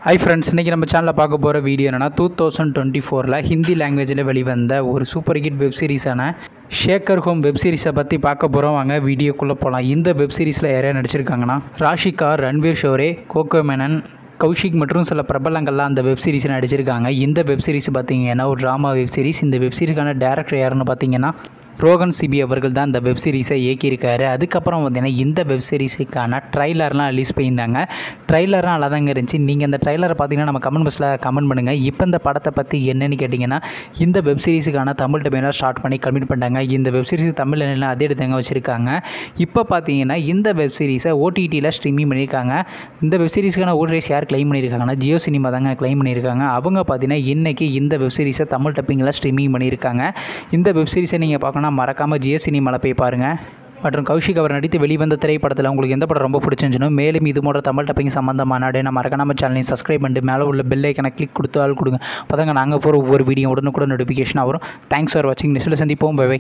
hi friends இன்றைக்கி நம்ம சேனலில் பார்க்க போகிற வீடியோ என்னென்னா டூ தௌசண்ட் டுவெண்ட்டி ஃபோரில் ஹிந்தி லாங்குவேஜில் வெளிவந்த ஒரு சூப்பர் ஹிட் வெப் சீரிஸான ஷேக்கர் ஹோம் வெப் சீரிஸை பற்றி பார்க்க போகிறோம் வாங்க வீடியோக்குள்ளே போகலாம் இந்த வெப் சீரிஸில் யாரையா நடிச்சிருக்காங்கன்னா ராஷிகா ரன்வீர் ஷோரே கோகோ மேனன் கௌஷிக் மற்றும் சில பிரபலங்கள்லாம் அந்த வெப் சீரிஸில் நடிச்சிருக்காங்க இந்த வெப் சீரிஸ் பார்த்தீங்கன்னா ஒரு ட்ராமா வெப் சீரிஸ் இந்த வெப் சீரிஸ்க்கான டேரக்டர் யாருன்னு பார்த்தீங்கன்னா ரோகன் சிபி அவர்கள் தான் இந்த வெப் சீரிஸை இயக்கியிருக்காரு அதுக்கப்புறம் பார்த்தீங்கன்னா இந்த வெப் சீரிஸுக்கான ட்ரைலர்லாம் ரிலீஸ் பண்ணியிருந்தாங்க ட்ரைலர்லாம் நல்லா தாங்க இருந்துச்சு நீங்கள் அந்த ட்ரைலரை பார்த்தீங்கன்னா நம்ம கமெண்ட் பாக்ஸில் கமெண்ட் பண்ணுங்கள் இப்போ இந்த படத்தை பற்றி என்னென்னு கேட்டிங்கன்னா இந்த வெப் சீரிஸுக்கான தமிழ் டபைலாம் ஸ்டார்ட் பண்ணி கம்ப்ளீட் பண்ணிட்டாங்க இந்த வெப் சீரிஸ் தமிழ் எல்லாம் அதே எடுத்தாங்க வச்சுருக்காங்க இப்போ பார்த்தீங்கன்னா இந்த வெப் சீரிஸை ஓடிடியில் ஸ்ட்ரீமிங் பண்ணியிருக்காங்க இந்த வெப் சீரிஸுக்கான ஓடிஎஸ் யார் க்ளைம் பண்ணியிருக்காங்கன்னா ஜியோ சினிமா தாங்க க்ளைம் பண்ணியிருக்காங்க அவங்க பார்த்தீங்கன்னா இன்றைக்கி இந்த வெப் சீரிஸை தமிழ் டப்பிங்கில் ஸ்ட்ரீமிங் பண்ணியிருக்காங்க இந்த வெப் சீரிஸை நீங்கள் பார்க்கணும்னா மறக்காமல் ஜியோ சினிமாவில் போய் பாருங்கள் மற்றும் கௌஷிக் அவர் நடித்து வெளிவந்த திரைப்படத்தில் உங்களுக்கு எந்த படம் ரொம்ப பிடிச்சிருந்துச்சுனோ மேலும் இது போன்ற தமிழ் டப்பிங் சம்மந்தமான நான் மறக்காம சேனலையும் சப்ஸ்கிரைப் பண்ணிட்டு மேலே உள்ள பெல் ஐக்கனை கிளிக் கொடுத்து ஆள் கொடுங்க அப்போ நாங்கள் போகிற ஒவ்வொரு வீடியோ உடனுக்குடன் நோட்டிஃபிகேஷன் வரும் தேங்க்ஸ் ஃபார் வாட்சிங் நெக்ஸ்ட்டில் சந்திப்போம் பை